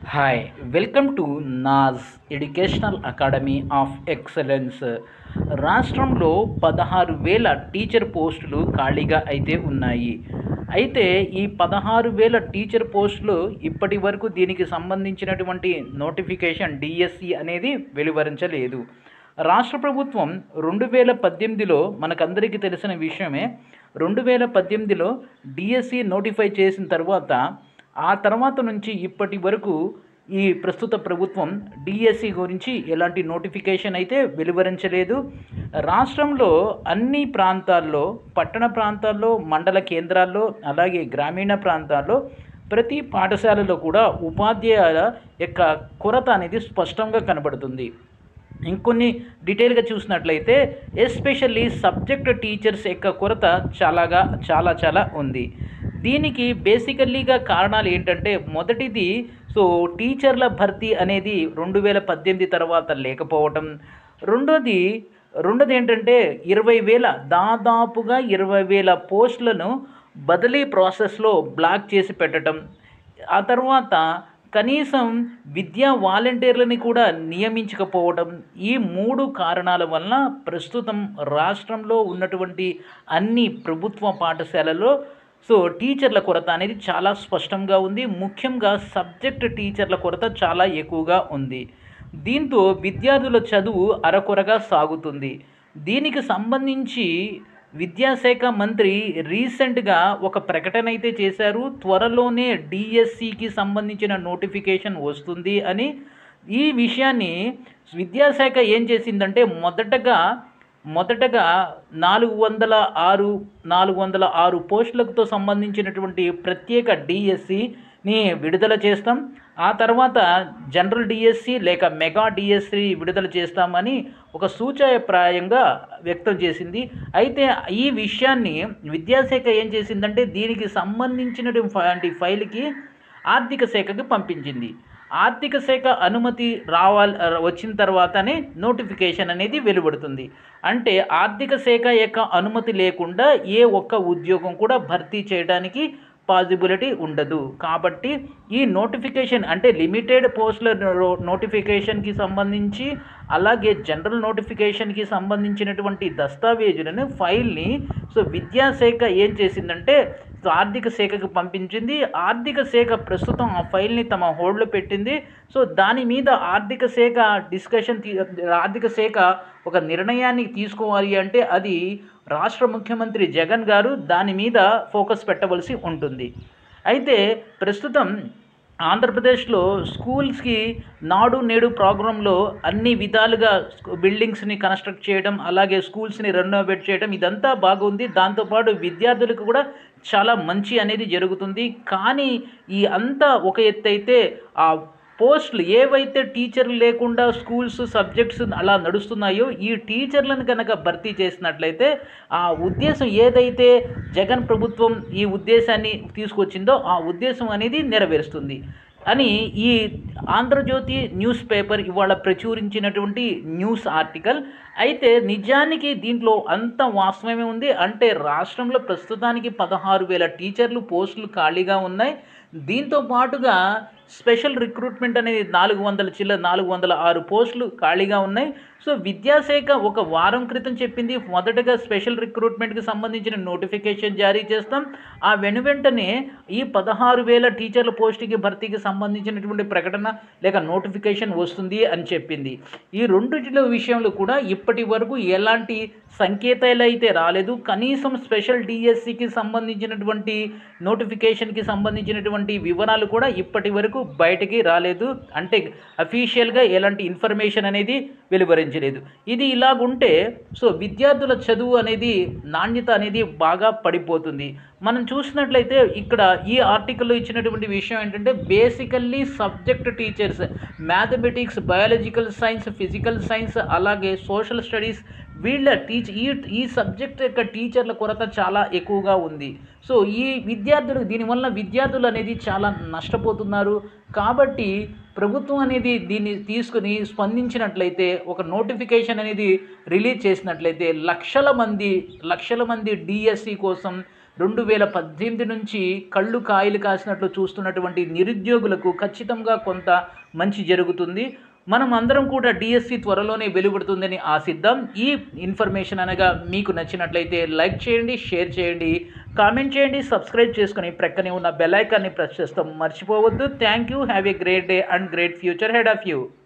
hi welcome to Naz educational academy of excellence రాష్ట్రంలో పదహారు వేల టీచర్ పోస్టులు ఖాళీగా అయితే ఉన్నాయి అయితే ఈ పదహారు వేల టీచర్ పోస్టులు ఇప్పటి వరకు దీనికి సంబంధించినటువంటి నోటిఫికేషన్ డిఎస్సి అనేది వెలువరించలేదు రాష్ట్ర ప్రభుత్వం రెండు వేల పద్దెనిమిదిలో మనకందరికీ తెలిసిన విషయమే రెండు వేల పద్దెనిమిదిలో డిఎస్సి నోటిఫై చేసిన తర్వాత ఆ తర్వాత నుంచి ఇప్పటి వరకు ఈ ప్రస్తుత ప్రభుత్వం డిఎస్సి గురించి ఎలాంటి నోటిఫికేషన్ అయితే వెలువరించలేదు రాష్ట్రంలో అన్ని ప్రాంతాల్లో పట్టణ ప్రాంతాల్లో మండల కేంద్రాల్లో అలాగే గ్రామీణ ప్రాంతాల్లో ప్రతి పాఠశాలలో కూడా ఉపాధ్యాయుల యొక్క కొరత అనేది స్పష్టంగా కనబడుతుంది ఇంకొన్ని డీటెయిల్గా చూసినట్లయితే ఎస్పెషల్లీ సబ్జెక్ట్ టీచర్స్ యొక్క కొరత చాలాగా చాలా చాలా ఉంది దీనికి బేసికల్లీగా కారణాలు ఏంటంటే మొదటిది సో టీచర్ల భర్తీ అనేది రెండు వేల పద్దెనిమిది తర్వాత లేకపోవటం రెండోది రెండోది ఏంటంటే ఇరవై వేల దాదాపుగా ఇరవై వేల పోస్టులను బదిలీ ప్రాసెస్లో బ్లాక్ చేసి పెట్టడం ఆ తర్వాత కనీసం విద్యా వాలంటీర్లని కూడా నియమించకపోవడం ఈ మూడు కారణాల వలన ప్రస్తుతం రాష్ట్రంలో ఉన్నటువంటి అన్ని ప్రభుత్వ పాఠశాలలో సో టీచర్ల కొరత అనేది చాలా స్పష్టంగా ఉంది ముఖ్యంగా సబ్జెక్ట్ టీచర్ల కొరత చాలా ఎక్కువగా ఉంది దీంతో విద్యార్థుల చదువు అరకొరగా సాగుతుంది దీనికి సంబంధించి విద్యాశాఖ మంత్రి రీసెంట్గా ఒక ప్రకటన అయితే చేశారు త్వరలోనే డిఎస్సికి సంబంధించిన నోటిఫికేషన్ వస్తుంది అని ఈ విషయాన్ని విద్యాశాఖ ఏం చేసిందంటే మొదటగా మొదటగా నాలుగు వందల ఆరు నాలుగు వందల ఆరు పోస్టులతో సంబంధించినటువంటి ప్రత్యేక డిఎస్సిని విడుదల చేస్తాం ఆ తర్వాత జనరల్ డిఎస్సి లేక మెగా డిఎస్సి విడుదల చేస్తామని ఒక సూచయప్రాయంగా వ్యక్తం చేసింది అయితే ఈ విషయాన్ని విద్యాశాఖ ఏం చేసిందంటే దీనికి సంబంధించినటువంటి ఫైల్కి ఆర్థిక శాఖకి పంపించింది ఆర్థిక శాఖ అనుమతి రావాలి వచ్చిన తర్వాతనే నోటిఫికేషన్ అనేది వెలువడుతుంది అంటే ఆర్థిక శాఖ యొక్క అనుమతి లేకుండా ఏ ఒక్క ఉద్యోగం కూడా భర్తీ చేయడానికి పాసిబిలిటీ ఉండదు కాబట్టి ఈ నోటిఫికేషన్ అంటే లిమిటెడ్ పోస్టుల నోటిఫికేషన్కి సంబంధించి అలాగే జనరల్ నోటిఫికేషన్కి సంబంధించినటువంటి దస్తావేజులను ఫైల్ని సో విద్యాశాఖ ఏం చేసిందంటే సో ఆర్థిక శాఖకు పంపించింది ఆర్థిక శాఖ ప్రస్తుతం ఆ ఫైల్ని తమ హోల్డ్లో పెట్టింది సో దాని మీద ఆర్థిక శాఖ డిస్కషన్ ఆర్థిక శాఖ ఒక నిర్ణయాన్ని తీసుకోవాలి అంటే అది రాష్ట్ర ముఖ్యమంత్రి జగన్ గారు దాని మీద ఫోకస్ పెట్టవలసి ఉంటుంది అయితే ప్రస్తుతం ఆంధ్రప్రదేశ్లో స్కూల్స్కి నాడు నేడు ప్రోగ్రాంలో అన్ని విధాలుగా బిల్డింగ్స్ని కన్స్ట్రక్ట్ చేయడం అలాగే స్కూల్స్ని రెనోవేట్ చేయడం ఇదంతా బాగుంది దాంతోపాటు విద్యార్థులకు కూడా చాలా మంచి అనేది జరుగుతుంది కానీ ఈ అంతా ఒక ఎత్తు అయితే ఆ పోస్టులు ఏవైతే టీచర్లు లేకుండా స్కూల్స్ సబ్జెక్ట్స్ అలా నడుస్తున్నాయో ఈ టీచర్లను కనుక భర్తీ చేసినట్లయితే ఆ ఉద్దేశం ఏదైతే జగన్ ప్రభుత్వం ఈ ఉద్దేశాన్ని తీసుకొచ్చిందో ఆ ఉద్దేశం అనేది నెరవేరుస్తుంది అని ఈ ఆంధ్రజ్యోతి న్యూస్ పేపర్ ఇవాళ ప్రచురించినటువంటి న్యూస్ ఆర్టికల్ అయితే నిజానికి దీంట్లో అంత వాస్తవమే ఉంది అంటే రాష్ట్రంలో ప్రస్తుతానికి పదహారు వేల టీచర్లు పోస్టులు ఖాళీగా ఉన్నాయి దీంతో పాటుగా స్పెషల్ రిక్రూట్మెంట్ అనేది నాలుగు వందల చిల్ల నాలుగు వందల ఆరు పోస్టులు ఖాళీగా ఉన్నాయి సో విద్యాశాఖ ఒక వారం క్రితం చెప్పింది మొదటగా స్పెషల్ రిక్రూట్మెంట్కి సంబంధించిన నోటిఫికేషన్ జారీ చేస్తాం ఆ వెను వెంటనే ఈ పదహారు వేల టీచర్ల పోస్టుకి భర్తీకి సంబంధించినటువంటి ప్రకటన లేక నోటిఫికేషన్ వస్తుంది అని చెప్పింది ఈ రెండింటిలో విషయంలో కూడా ఇప్పటి వరకు ఎలాంటి సంకేతాలు అయితే రాలేదు కనీసం స్పెషల్ డిఎస్సికి సంబంధించినటువంటి నోటిఫికేషన్కి సంబంధించినటువంటి వివరాలు కూడా ఇప్పటి వరకు బయటికి రాలేదు అంటే అఫీషియల్గా ఎలాంటి ఇన్ఫర్మేషన్ అనేది వెలువరించలేదు ఇది ఇలాగుంటే సో విద్యార్థుల చదువు అనేది నాణ్యత అనేది బాగా పడిపోతుంది మనం చూసినట్లయితే ఇక్కడ ఈ ఆర్టికల్లో ఇచ్చినటువంటి విషయం ఏంటంటే basically subject teachers mathematics biological science physical science అలాగే సోషల్ స్టడీస్ వీళ్ళ టీచ్ ఈ ఈ సబ్జెక్ట్ యొక్క టీచర్ల కొరత చాలా ఎక్కువగా ఉంది సో ఈ విద్యార్థులు దీనివల్ల విద్యార్థులు అనేది చాలా నష్టపోతున్నారు కాబట్టి ప్రభుత్వం అనేది దీన్ని తీసుకుని స్పందించినట్లయితే ఒక నోటిఫికేషన్ అనేది రిలీజ్ చేసినట్లయితే లక్షల మంది లక్షల మంది డిఎస్సి కోసం రెండు వేల పద్దెనిమిది నుంచి కళ్ళు కాయలు కాసినట్లు చూస్తున్నటువంటి నిరుద్యోగులకు ఖచ్చితంగా కొంత మంచి జరుగుతుంది మనం అందరం కూడా డిఎస్సి త్వరలోనే వెలువడుతుందని ఆశిద్దాం ఈ ఇన్ఫర్మేషన్ అనగా మీకు నచ్చినట్లయితే లైక్ చేయండి షేర్ చేయండి కామెంట్ చేయండి సబ్స్క్రైబ్ చేసుకుని ప్రక్కనే ఉన్న బెల్ ఐకాన్ని ప్రెస్ చేస్తాం మర్చిపోవద్దు thank you have a great day and great future head of you